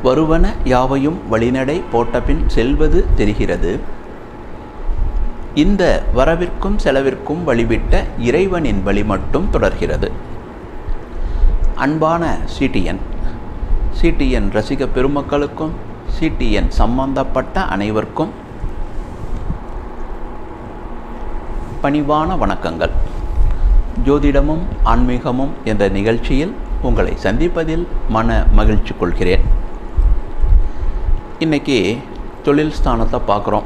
வருவன யாவையும் வழிநடை போட்டபின் செல்வது தெரிகிறது இந்த வரவிற்கும் செலவிற்கும் வழிவிட்ட இறைவனின் வழி மட்டும் தொடர்கிறது அன்பான சிடிஎன் சிடிஎன் ரசிக பெருமக்களுக்கும் சிடிஎன் சம்பந்தப்பட்ட அனைவருக்கும் பணிவான வணக்கங்கள் ஜோதிடமும் ஆன்மீகமும் என்ற நிகழ்ச்சியில் உங்களை சந்திப்பதில் மன மகிழ்ச்சி கொள்கிறேன் இன்றைக்கி தொழில் ஸ்தானத்தை பார்க்குறோம்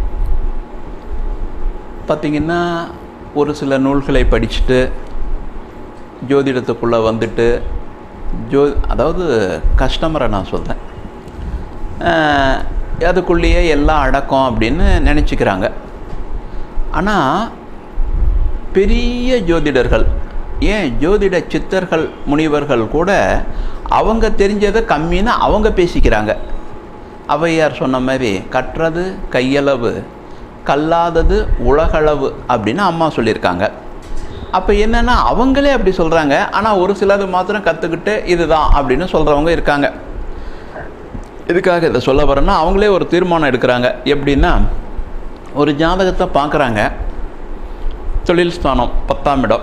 பார்த்திங்கன்னா ஒரு சில நூல்களை படிச்சுட்டு ஜோதிடத்துக்குள்ளே வந்துட்டு ஜோ அதாவது கஸ்டமரை நான் சொல்கிறேன் அதுக்குள்ளேயே எல்லாம் அடக்கம் அப்படின்னு நினச்சிக்கிறாங்க ஆனால் பெரிய ஜோதிடர்கள் ஏன் ஜோதிட சித்தர்கள் முனிவர்கள் கூட அவங்க தெரிஞ்சதை கம்மின்னு அவங்க பேசிக்கிறாங்க ஔவையார் சொன்ன மாதிரி கற்றது கையளவு கல்லாதது உலகளவு அப்படின்னு அம்மா சொல்லியிருக்காங்க அப்போ என்னென்னா அவங்களே அப்படி சொல்கிறாங்க ஆனால் ஒரு சிலது மாத்திரம் கற்றுக்கிட்டு இதுதான் அப்படின்னு சொல்கிறவங்க இருக்காங்க இதுக்காக இதை சொல்ல வரேன்னா அவங்களே ஒரு தீர்மானம் எடுக்கிறாங்க எப்படின்னா ஒரு ஜாதகத்தை பார்க்குறாங்க தொழில் ஸ்தானம் பத்தாம் இடம்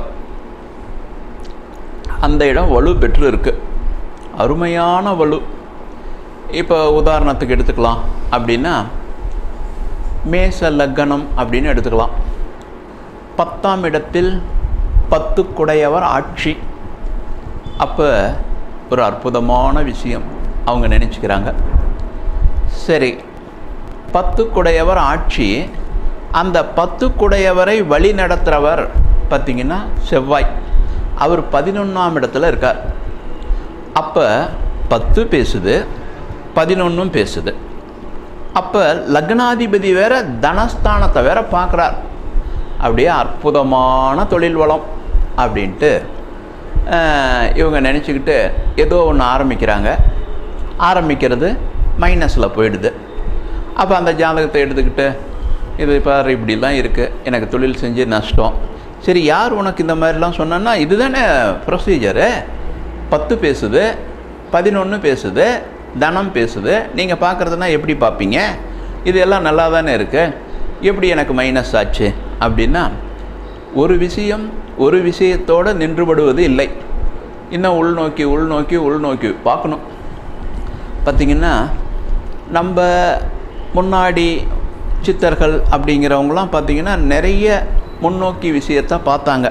அந்த இடம் வலு பெற்று இருக்குது அருமையான வலு இப்போ உதாரணத்துக்கு எடுத்துக்கலாம் அப்படின்னா மேச லக்கணம் அப்படின்னு எடுத்துக்கலாம் பத்தாம் இடத்தில் பத்து குடையவர் ஆட்சி அப்போ ஒரு அற்புதமான விஷயம் அவங்க நினச்சிக்கிறாங்க சரி பத்து குடையவர் ஆட்சி அந்த பத்து குடையவரை வழி நடத்துகிறவர் பார்த்திங்கன்னா செவ்வாய் அவர் பதினொன்றாம் இடத்துல இருக்கார் அப்போ பத்து பேசுது பதினொன்றும் பேசுது அப்போ லக்னாதிபதி வேற தனஸ்தானத்தை வேற பார்க்குறார் அப்படியே அற்புதமான தொழில் வளம் அப்படின்ட்டு இவங்க நினச்சிக்கிட்டு ஏதோ ஒன்று ஆரம்பிக்கிறாங்க ஆரம்பிக்கிறது மைனஸில் போயிடுது அப்போ அந்த ஜாதகத்தை எடுத்துக்கிட்டு இது பாரு இப்படிலாம் இருக்குது எனக்கு தொழில் செஞ்சு நஷ்டம் சரி யார் உனக்கு இந்த மாதிரிலாம் சொன்னா இதுதானே ப்ரொசீஜரு பத்து பேசுது பதினொன்று பேசுது தனம் பேசுது நீங்கள் பார்க்குறதுனா எப்படி பார்ப்பீங்க இது எல்லாம் நல்லா தானே இருக்குது எப்படி எனக்கு மைனஸ் ஆச்சு அப்படின்னா ஒரு விஷயம் ஒரு விஷயத்தோடு நின்றுபடுவது இல்லை இன்னும் உள்நோக்கி உள்நோக்கி உள்நோக்கி பார்க்கணும் பார்த்திங்கன்னா நம்ம முன்னாடி சித்தர்கள் அப்படிங்கிறவங்களாம் பார்த்திங்கன்னா நிறைய முன்னோக்கி விஷயத்தை பார்த்தாங்க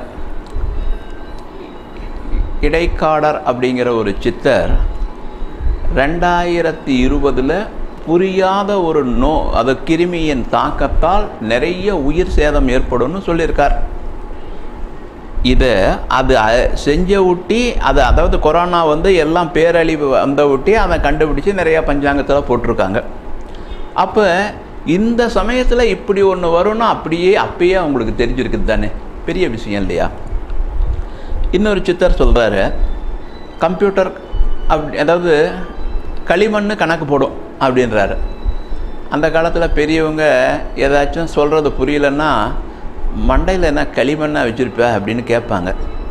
இடைக்காடர் அப்படிங்கிற ஒரு சித்தர் ரெண்டாயிரத்தி இருபதில் புரியாத ஒரு நோ அது கிருமியின் தாக்கத்தால் நிறைய உயிர் சேதம் ஏற்படும்னு சொல்லியிருக்கார் இதை அது செஞ்ச ஊட்டி அது அதாவது கொரோனா வந்து எல்லாம் பேரழிவு வந்த ஊட்டி அதை கண்டுபிடிச்சி நிறையா பஞ்சாங்கத்தில் போட்டிருக்காங்க அப்போ இந்த சமயத்தில் இப்படி ஒன்று வரும்னா அப்படியே அப்பயே அவங்களுக்கு தெரிஞ்சிருக்குது தானே பெரிய விஷயம் இல்லையா இன்னொரு சித்தர் சொல்கிறாரு கம்ப்யூட்டர் அப்படி அதாவது களிமண் கணக்கு போடும் அப்படின்றாரு அந்த காலத்தில் பெரியவங்க ஏதாச்சும் சொல்கிறது புரியலன்னா மண்டையில் என்ன களிமண்ணாக வச்சுருப்ப அப்படின்னு கேட்பாங்க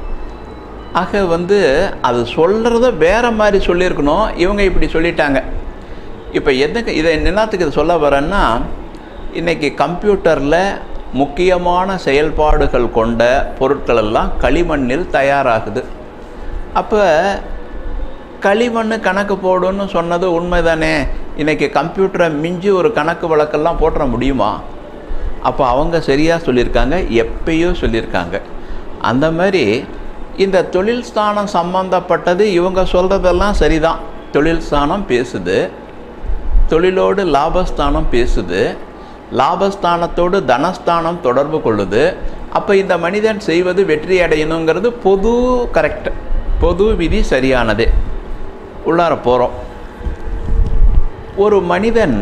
ஆக வந்து அது சொல்கிறத வேறு மாதிரி சொல்லியிருக்கணும் இவங்க இப்படி சொல்லிட்டாங்க இப்போ எதுக்கு இதை என்னத்துக்கு இதை சொல்ல வரேன்னா இன்றைக்கி கம்ப்யூட்டரில் முக்கியமான செயல்பாடுகள் கொண்ட பொருட்கள் எல்லாம் களிமண்ணில் தயாராகுது அப்போ களிமண் கணக்கு போடுன்னு சொன்னது உண்மைதானே இன்றைக்கி கம்ப்யூட்டரை மிஞ்சி ஒரு கணக்கு வழக்கெல்லாம் போட்டுற முடியுமா அப்போ அவங்க சரியாக சொல்லியிருக்காங்க எப்பயோ சொல்லியிருக்காங்க அந்த மாதிரி இந்த தொழில் ஸ்தானம் சம்மந்தப்பட்டது இவங்க சொல்கிறதெல்லாம் சரிதான் தொழில் ஸ்தானம் பேசுது தொழிலோடு லாபஸ்தானம் பேசுது லாபஸ்தானத்தோடு தனஸ்தானம் தொடர்பு கொள்ளுது அப்போ இந்த மனிதன் செய்வது வெற்றி அடையணுங்கிறது பொது கரெக்ட் பொது விதி சரியானது உள்ளார போகிறோம் ஒரு மனிதன்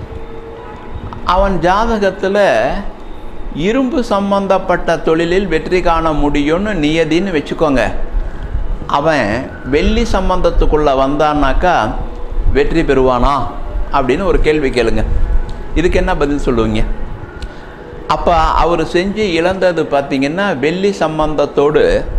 அவன் ஜாதகத்தில் இரும்பு சம்பந்தப்பட்ட தொழிலில் வெற்றி காண முடியும்னு நியதின்னு வச்சுக்கோங்க அவன் வெள்ளி சம்பந்தத்துக்குள்ளே வந்தான்னாக்கா வெற்றி பெறுவானா அப்படின்னு ஒரு கேள்வி கேளுங்க இதுக்கு என்ன பதில் சொல்லுவீங்க அப்போ அவர் செஞ்சு இழந்தது பார்த்திங்கன்னா வெள்ளி சம்பந்தத்தோடு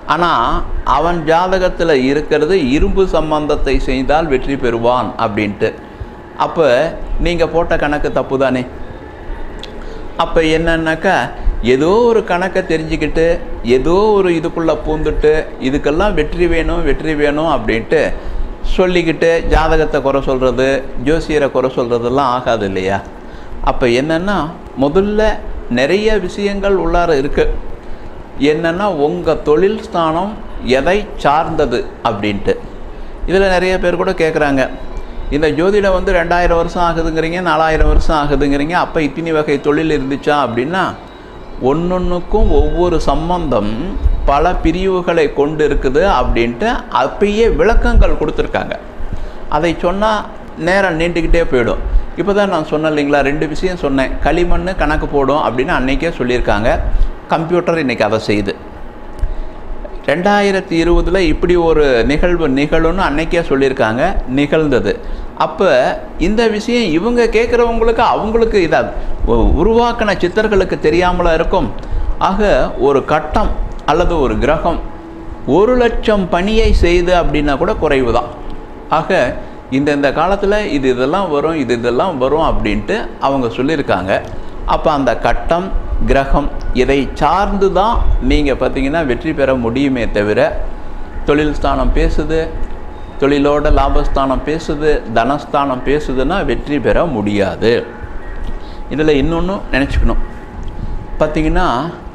ஆனால் அவன் ஜாதகத்தில் இருக்கிறது இரும்பு சம்பந்தத்தை செய்தால் வெற்றி பெறுவான் அப்படின்ட்டு அப்போ நீங்கள் போட்ட கணக்கு தப்பு தானே அப்போ என்னன்னாக்கா ஏதோ ஒரு கணக்கை தெரிஞ்சுக்கிட்டு ஏதோ ஒரு இதுக்குள்ளே பூந்துட்டு இதுக்கெல்லாம் வெற்றி வேணும் வெற்றி வேணும் அப்படின்ட்டு சொல்லிக்கிட்டு ஜாதகத்தை குறை சொல்கிறது ஜோசியரை குறை சொல்கிறதெல்லாம் ஆகாது இல்லையா அப்போ என்னென்னா முதல்ல நிறைய விஷயங்கள் உள்ளார இருக்குது என்னென்னா உங்கள் தொழில் ஸ்தானம் எதை சார்ந்தது அப்படின்ட்டு இதில் நிறைய பேர் கூட கேட்குறாங்க இந்த ஜோதிடம் வந்து ரெண்டாயிரம் வருஷம் ஆகுதுங்கிறீங்க நாலாயிரம் வருஷம் ஆகுதுங்கிறீங்க அப்போ இத்தினி வகை தொழில் இருந்துச்சா அப்படின்னா ஒன்றொன்றுக்கும் ஒவ்வொரு சம்பந்தம் பல பிரிவுகளை கொண்டு இருக்குது அப்படின்ட்டு அப்பயே விளக்கங்கள் கொடுத்துருக்காங்க அதை சொன்னால் நேரம் நீண்டுக்கிட்டே போயிடும் இப்போ தான் நான் சொன்னேன் இல்லைங்களா ரெண்டு விஷயம் சொன்னேன் களிமண் கணக்கு போடும் அப்படின்னு அன்னைக்கே சொல்லியிருக்காங்க கம்ப்யூட்டர் இன்றைக்கி அதை செய்யுது ரெண்டாயிரத்தி இருபதில் இப்படி ஒரு நிகழ்வு நிகழும்னு அன்னைக்கே சொல்லியிருக்காங்க நிகழ்ந்தது அப்போ இந்த விஷயம் இவங்க கேட்குறவங்களுக்கு அவங்களுக்கு இதாக உருவாக்கின சித்தர்களுக்கு தெரியாமலா இருக்கும் ஆக ஒரு கட்டம் அல்லது ஒரு கிரகம் ஒரு லட்சம் பணியை செய்து அப்படின்னா கூட குறைவு தான் ஆக இந்த இந்த காலத்தில் இது இதெல்லாம் வரும் இது இதெல்லாம் வரும் அப்படின்ட்டு அவங்க சொல்லியிருக்காங்க அப்போ அந்த கட்டம் கிரகம் இதை சார்ந்து தான் நீங்கள் பார்த்தீங்கன்னா வெற்றி பெற முடியுமே தவிர தொழில் ஸ்தானம் பேசுது தொழிலோட லாபஸ்தானம் பேசுது தனஸ்தானம் பேசுதுன்னா வெற்றி பெற முடியாது இதில் இன்னொன்று நினச்சிக்கணும் பார்த்தீங்கன்னா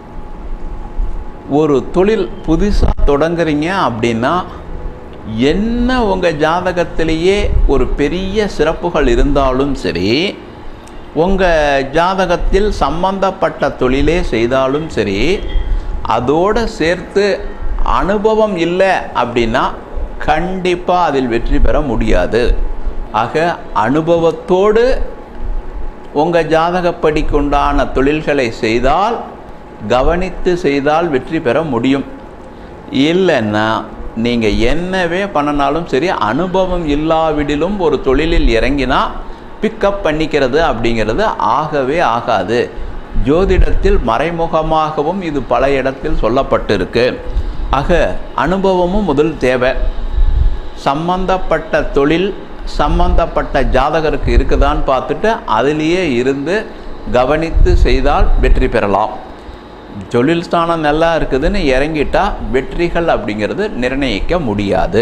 ஒரு தொழில் புதுசாக தொடங்குறீங்க அப்படின்னா என்ன உங்கள் ஜாதகத்திலேயே ஒரு பெரிய சிறப்புகள் இருந்தாலும் சரி உங்கள் ஜாதகத்தில் சம்பந்தப்பட்ட தொழிலே செய்தாலும் சரி அதோடு சேர்த்து அனுபவம் இல்லை அப்படின்னா கண்டிப்பாக அதில் வெற்றி பெற முடியாது ஆக அனுபவத்தோடு உங்கள் ஜாதகப்படிக்குண்டான தொழில்களை செய்தால் கவனித்து செய்தால் வெற்றி பெற முடியும் இல்லைன்னா நீங்கள் என்னவே பண்ணினாலும் சரி அனுபவம் இல்லாவிடிலும் ஒரு தொழிலில் இறங்கினா பிக்கப் பண்ணிக்கிறது அப்படிங்கிறது ஆகவே ஆகாது ஜோதிடத்தில் மறைமுகமாகவும் இது பல இடத்தில் சொல்லப்பட்டிருக்கு ஆக அனுபவமும் முதல் தேவை சம்பந்தப்பட்ட தொழில் சம்பந்தப்பட்ட ஜாதகருக்கு இருக்குதான்னு பார்த்துட்டு அதிலேயே இருந்து கவனித்து செய்தால் வெற்றி பெறலாம் தொழில் ஸ்தானம் நல்லா இருக்குதுன்னு இறங்கிட்டா வெற்றிகள் அப்படிங்கிறது நிர்ணயிக்க முடியாது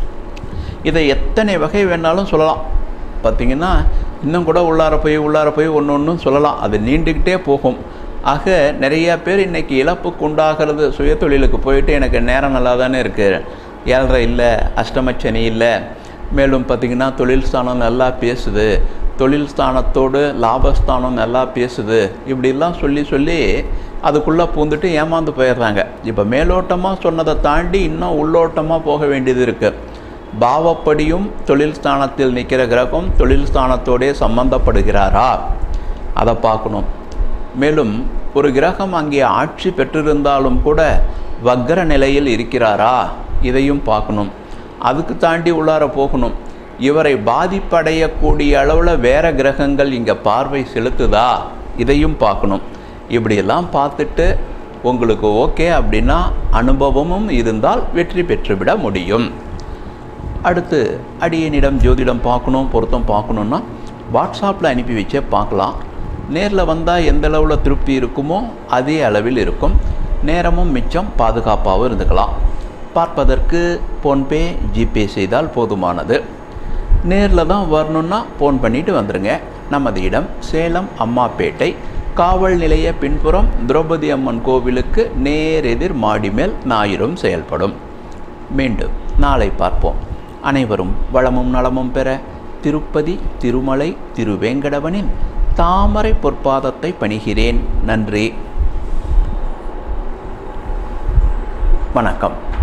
இதை எத்தனை வகை வேணாலும் சொல்லலாம் பார்த்திங்கன்னா இன்னும் கூட உள்ளார போய் உள்ளார போய் ஒன்று ஒன்றும் சொல்லலாம் அது நீண்டுக்கிட்டே போகும் ஆக நிறைய பேர் இன்றைக்கி இழப்புக்கு உண்டாகிறது சுய தொழிலுக்கு போயிட்டு எனக்கு நேரம் நல்லா தானே இருக்குது ஏழரை இல்லை அஷ்டமச்சனி இல்லை மேலும் பார்த்திங்கன்னா தொழில் ஸ்தானம் நல்லா பேசுது தொழில் ஸ்தானத்தோடு லாபஸ்தானம் நல்லா பேசுது இப்படிலாம் சொல்லி சொல்லி அதுக்குள்ளே பூந்துட்டு ஏமாந்து போயிடுறாங்க இப்போ மேலோட்டமாக சொன்னதை தாண்டி இன்னும் உள்ளோட்டமாக போக வேண்டியது இருக்குது பாவப்படியும் தொழில் ஸ்தானத்தில் நிற்கிற கிரகம் தொழில் ஸ்தானத்தோடே சம்பந்தப்படுகிறாரா அதை பார்க்கணும் மேலும் ஒரு கிரகம் அங்கே ஆட்சி பெற்றிருந்தாலும் கூட வக்கர நிலையில் இருக்கிறாரா இதையும் பார்க்கணும் அதுக்கு தாண்டி உள்ளார போகணும் இவரை பாதிப்படையக்கூடிய அளவில் வேற கிரகங்கள் இங்கே பார்வை செலுத்துதா இதையும் பார்க்கணும் இப்படியெல்லாம் பார்த்துட்டு உங்களுக்கு ஓகே அப்படின்னா அனுபவமும் இருந்தால் வெற்றி பெற்றுவிட முடியும் அடுத்து அடியனிடம் ஜோதிடம் பார்க்கணும் பொருத்தம் பார்க்கணுன்னா வாட்ஸ்அப்பில் அனுப்பி வச்சே பார்க்கலாம் நேரில் வந்தால் எந்த அளவில் திருப்தி இருக்குமோ அதே அளவில் இருக்கும் நேரமும் மிச்சம் பாதுகாப்பாகவும் இருந்துக்கலாம் பார்ப்பதற்கு ஃபோன்பே ஜிபே செய்தால் போதுமானது நேரில் தான் வரணுன்னா ஃபோன் பண்ணிவிட்டு வந்துடுங்க நமது இடம் சேலம் அம்மாப்பேட்டை காவல் நிலைய பின்புறம் திரௌபதி அம்மன் கோவிலுக்கு நேரெதிர் மாடி மேல் ஞாயிறும் செயல்படும் மீண்டும் நாளை பார்ப்போம் அனைவரும் வளமும் நலமும் பெற திருப்பதி திருமலை திருவேங்கடவனின் தாமரை பொற்பாதத்தை பணிகிறேன் நன்றி வணக்கம்